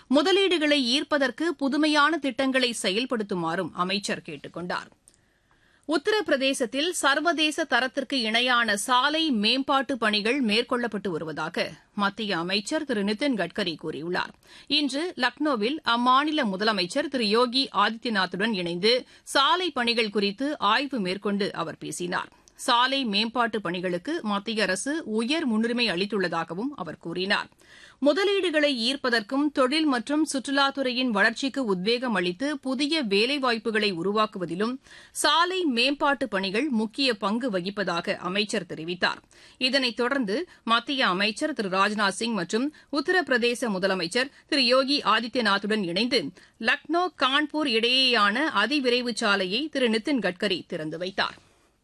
முதலீடுகளை ஈர்ப்பதற்கு புதுமையான திட்டங்களை செயல்படுத்துமாறும் அமைச்சர் கேட்டுக் கொண்டார் உத்தரப்பிரதேசத்தில் சர்வதேச தரத்திற்கு இணையான சாலை மேம்பாட்டு பணிகள் மேற்கொள்ளப்பட்டு வருவதாக மத்திய அமைச்சர் திரு நிதின் கட்கரி கூறியுள்ளார் இன்று லக்னோவில் அம்மாநில முதலமைச்சர் திரு யோகி ஆதித்யநாத்துடன் இணைந்து சாலை பணிகள் குறித்து ஆய்வு மேற்கொண்டு அவர் பேசினார் சாலை மேம்பாட்டு பணிகளுக்கு மத்திய அரசு உயர் முன்னுரிமை அளித்துள்ளதாகவும் அவர் கூறினார் முதலீடுகளை ஈர்ப்பதற்கும் தொழில் மற்றும் சுற்றுலாத்துறையின் வளர்ச்சிக்கு உத்வேகம் அளித்து புதிய வேலைவாய்ப்புகளை உருவாக்குவதிலும் சாலை மேம்பாட்டு பணிகள் முக்கிய பங்கு வகிப்பதாக அமைச்சர் தெரிவித்தார் இதனைத் தொடர்ந்து மத்திய அமைச்சர் திரு ராஜ்நாத் சிங் மற்றும் உத்தரப்பிரதேச முதலமைச்சர் திரு யோகி ஆதித்யநாத்துடன் இணைந்து லக்னோ கான்பூர் இடையேயான அதிவிரைவு சாலையை திரு நிதின் கட்கரி திறந்து வைத்தாா்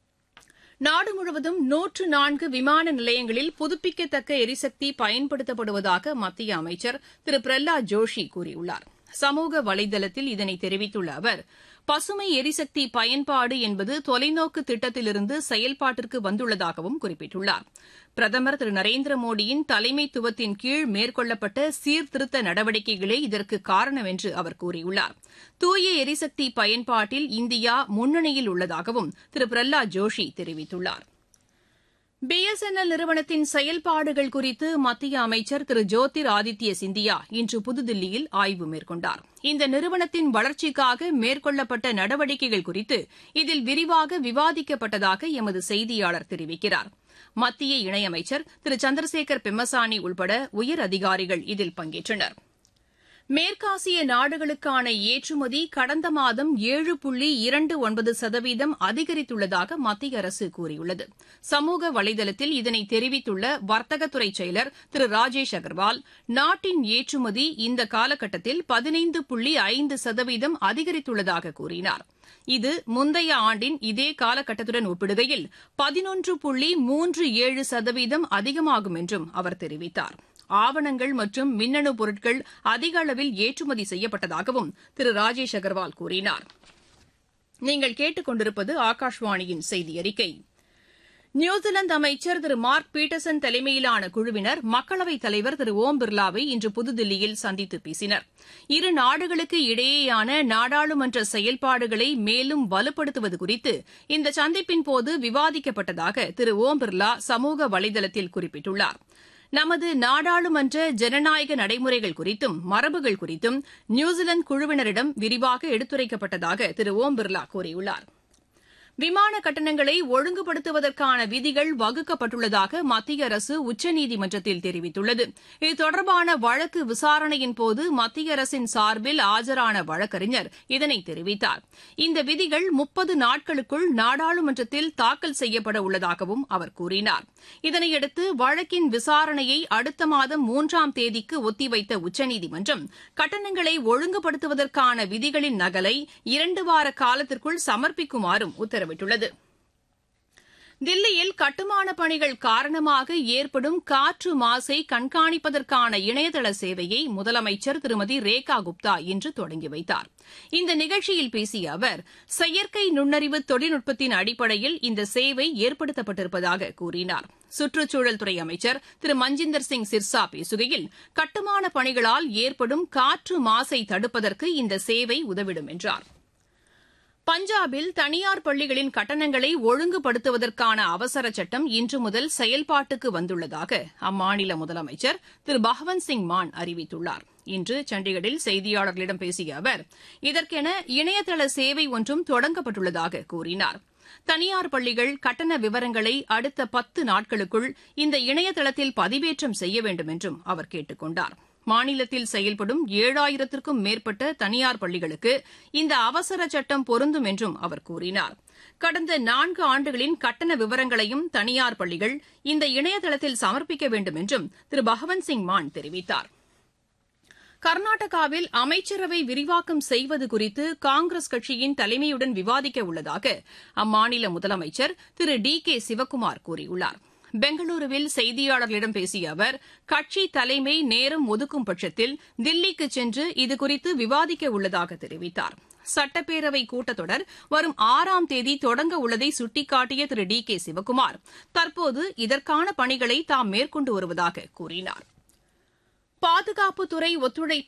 நாடு முழுவதும் நூற்று நான்கு விமான நிலையங்களில் புதுப்பிக்கத்தக்க எரிசக்தி பயன்படுத்தப்படுவதாக மத்திய அமைச்சர் திரு பிரஹ்லாத் ஜோஷி கூறியுள்ளார் சமூக வலைதளத்தில் இதனை தெரிவித்துள்ள அவர் பசுமை எரிசக்தி பயன்பாடு என்பது தொலைநோக்கு திட்டத்திலிருந்து செயல்பாட்டிற்கு வந்துள்ளதாகவும் குறிப்பிட்டுள்ளார் பிரதமர் திரு நரேந்திர மோடியின் தலைமைத்துவத்தின் கீழ் மேற்கொள்ளப்பட்ட சீர்திருத்த நடவடிக்கைகளே இதற்கு காரணம் என்று அவர் கூறியுள்ளார் தூய எரிசக்தி பயன்பாட்டில் இந்தியா முன்னணியில் உள்ளதாகவும் திரு பிரஹ்லாத் ஜோஷி தெரிவித்துள்ளார் பிஎஸ்என்எல் நிறுவனத்தின் செயல்பாடுகள் குறித்து மத்திய அமைச்சர் திரு ஜோதிர் ஆதித்ய சிந்தியா இன்று புதுதில்லியில் ஆய்வு மேற்கொண்டார் இந்த நிறுவனத்தின் வளர்ச்சிக்காக மேற்கொள்ளப்பட்ட நடவடிக்கைகள் குறித்து இதில் விரிவாக விவாதிக்கப்பட்டதாக எமது செய்தியாளர் தெரிவிக்கிறார் மத்திய இணையமைச்சர் திரு சந்திரசேகர் பெம்மசானி உள்பட உயர் அதிகாரிகள் இதில் பங்கேற்றனா் மேற்காசிய நாடுகளுக்கான ஏற்றுமதி கடந்த மாதம் ஏழு புள்ளி இரண்டு ஒன்பது சதவீதம் அதிகரித்துள்ளதாக மத்திய அரசு கூறியுள்ளது சமூக வலைதளத்தில் இதனை தெரிவித்துள்ள வர்த்தகத்துறை செயலர் திரு ராஜேஷ் அகர்வால் நாட்டின் ஏற்றுமதி இந்த காலகட்டத்தில் பதினைந்து புள்ளி ஐந்து சதவீதம் அதிகரித்துள்ளதாக கூறினார் இது முந்தைய ஆண்டின் இதே காலகட்டத்துடன் ஒப்பிடுகையில் பதினொன்று புள்ளி மூன்று ஏழு சதவீதம் அதிகமாகும் என்றும் அவர் தெரிவித்தார் ஆவணங்கள் மற்றும் மின்னணு பொருட்கள் அதிக அளவில் ஏற்றுமதி செய்யப்பட்டதாகவும் திரு ராஜேஷ் அகர்வால் கூறினார் நீங்கள் கேட்டுக் கொண்டிருப்பது ஆகாஷ்வாணியின் செய்தி அறிக்கை நியூசிலாந்து அமைச்சர் திரு மார்க் பீட்டர்சன் தலைமையிலான குழுவினர் மக்களவைத் தலைவர் திரு ஓம் பிர்லாவை இன்று புதுதில்லியில் சந்தித்து பேசினர் இரு நாடுகளுக்கு இடையேயான நாடாளுமன்ற செயல்பாடுகளை மேலும் வலுப்படுத்துவது குறித்து இந்த சந்திப்பின்போது விவாதிக்கப்பட்டதாக திரு ஓம் பிர்லா சமூக வலைதளத்தில் குறிப்பிட்டுள்ளார் நமது நாடாளுமன்ற ஜனநாயக நடைமுறைகள் குறித்தும் மரபுகள் குறித்தும் நியூசிலாந்து குழுவினரிடம் விரிவாக எடுத்துரைக்கப்பட்டதாக திரு ஓம் பிர்லா கூறியுள்ளார் விமான கட்டணங்களை ஒழுங்குபடுத்துவதற்கான விதிகள் வகுக்கப்பட்டுள்ளதாக மத்திய அரசு உச்சநீதிமன்றத்தில் தெரிவித்துள்ளது இது தொடர்பான வழக்கு விசாரணையின்போது மத்திய அரசின் சார்பில் ஆஜரான வழக்கறிஞர் இதனை தெரிவித்தார் இந்த விதிகள் முப்பது நாட்களுக்குள் நாடாளுமன்றத்தில் தாக்கல் செய்யப்பட உள்ளதாகவும் அவர் கூறினார் இதனையடுத்து வழக்கின் விசாரணையை அடுத்த மாதம் மூன்றாம் தேதிக்கு ஒத்திவைத்த உச்சநீதிமன்றம் கட்டணங்களை ஒழுங்குபடுத்துவதற்கான விதிகளின் நகலை இரண்டு வார காலத்திற்குள் சமர்ப்பிக்குமாறும் உத்தரவிட்டுள்ளது தில்லியில் கட்டுமான பணிகள் காரணமாக ஏற்படும் காற்று மாசை கண்காணிப்பதற்கான இணையதள சேவையை முதலமைச்சர் திருமதி ரேகா குப்தா இன்று தொடங்கி வைத்தார் இந்த நிகழ்ச்சியில் பேசிய அவர் செயற்கை நுண்ணறிவு தொழில்நுட்பத்தின் அடிப்படையில் இந்த சேவை ஏற்படுத்தப்பட்டிருப்பதாக கூறினார் சுற்றுச்சூழல் துறை அமைச்சர் திரு மஞ்சிந்தர் சிங் சிர்சா பேசுகையில் கட்டுமான பணிகளால் ஏற்படும் காற்று மாசை தடுப்பதற்கு இந்த சேவை உதவிடும் என்றார் பஞ்சாபில் தனியார் பள்ளிகளின் கட்டணங்களை ஒழுங்குபடுத்துவதற்கான அவசர சட்டம் இன்று முதல் செயல்பாட்டுக்கு வந்துள்ளதாக அம்மாநில முதலமைச்சர் திரு பகவந்த் சிங் மான் அறிவித்துள்ளார் இன்று சண்டிகரில் செய்தியாளர்களிடம் பேசிய அவர் இதற்கென இணையதள சேவை ஒன்றும் தொடங்கப்பட்டுள்ளதாக கூறினார் தனியார் பள்ளிகள் கட்டண விவரங்களை அடுத்த பத்து நாட்களுக்குள் இந்த இணையதளத்தில் பதிவேற்றம் செய்ய வேண்டும் என்றும் அவர் கேட்டுக் கொண்டார் மாநிலத்தில் செயல்படும் ஏழாயிரத்திற்கும் மேற்பட்ட தனியார் பள்ளிகளுக்கு இந்த அவசர சட்டம் பொருந்தும் என்றும் அவர் கூறினார் கடந்த நான்கு ஆண்டுகளின் கட்டண விவரங்களையும் தனியார் பள்ளிகள் இந்த இணையதளத்தில் சமர்ப்பிக்க வேண்டும் என்றும் திரு பகவந்த் சிங் மான் தெரிவித்தார் கர்நாடகாவில் அமைச்சரவை விரிவாக்கம் செய்வது குறித்து காங்கிரஸ் கட்சியின் தலைமையுடன் விவாதிக்க உள்ளதாக அம்மாநில முதலமைச்சர் திரு டி கே சிவக்குமார் கூறியுள்ளார் பெங்களூருவில் செய்தியாளர்களிடம் பேசிய அவர் கட்சி தலைமை நேரம் ஒதுக்கும் பட்சத்தில் தில்லிக்கு சென்று இதுகுறித்து விவாதிக்க உள்ளதாக தெரிவித்தார் சட்டப்பேரவை கூட்டத்தொடர் வரும் ஆறாம் தேதி தொடங்க உள்ளதை சுட்டிக்காட்டிய திரு டி கே சிவக்குமார் தற்போது இதற்கான பணிகளை தாம் மேற்கொண்டு வருவதாக கூறினார் பாதுகாப்புத்துறை ஒத்துழைப்பு